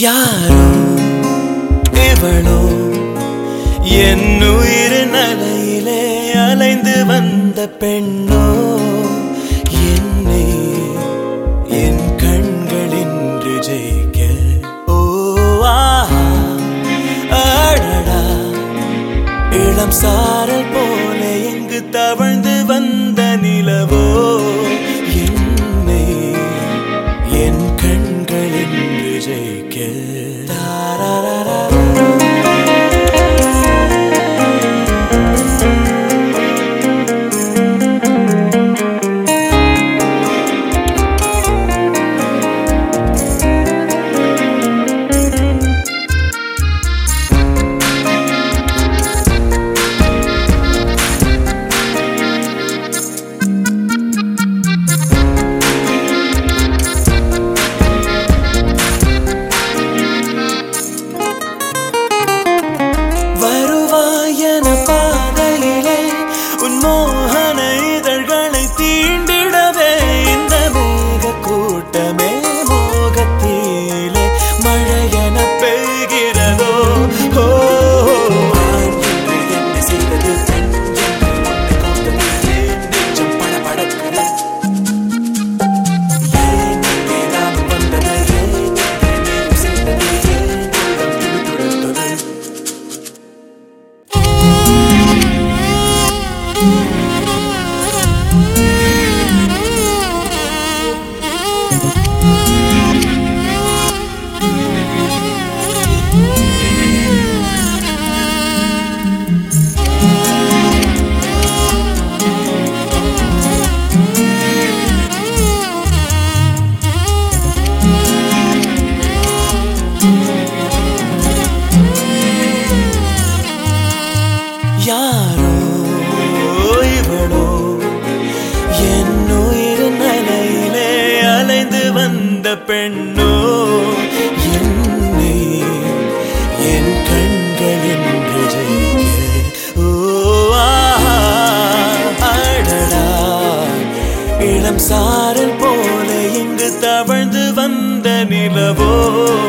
யாரோ இவளோ என்னுயிர் நலையிலே அலைந்து வந்த பெண்ணோ என்னை என் கண்களின்று ஜெயிக்க ஓ ஆஹா அடடா இளம் சாரல் போல எங்கு தவழ்ந்து வந்த நிலவோ என்னை என் கண்களின்று ஜெயிக்க தாராரரா. வருவாயன பாதையிலே உன் மோகன இதழ்களை தீண்டிடவே இந்த மேக கூட்டமே மோகத்திலே மழையென பெய்கிறதோ ஓ ஆண் என்று என்ன செய்தது பெண் என்று உன்னை கோர்த்தது ஏன் நெஞ்சம் படபடக்குது ஏன் இங்கே நான் வந்தது ஏன் இங்கே நீ செய்தது ஏன் உள்ளம் துடிதுடித்தது யாரோ இவளோ என்னுயிர் நலையிலே அலைந்து வந்த பெண்ணோ என்னை என் கண்களின்று ஜெயிக்க ஓ ஆஹா, அடடா இளம் சாரல் போல இங்கு தவழ்ந்து வந்த நிலவோ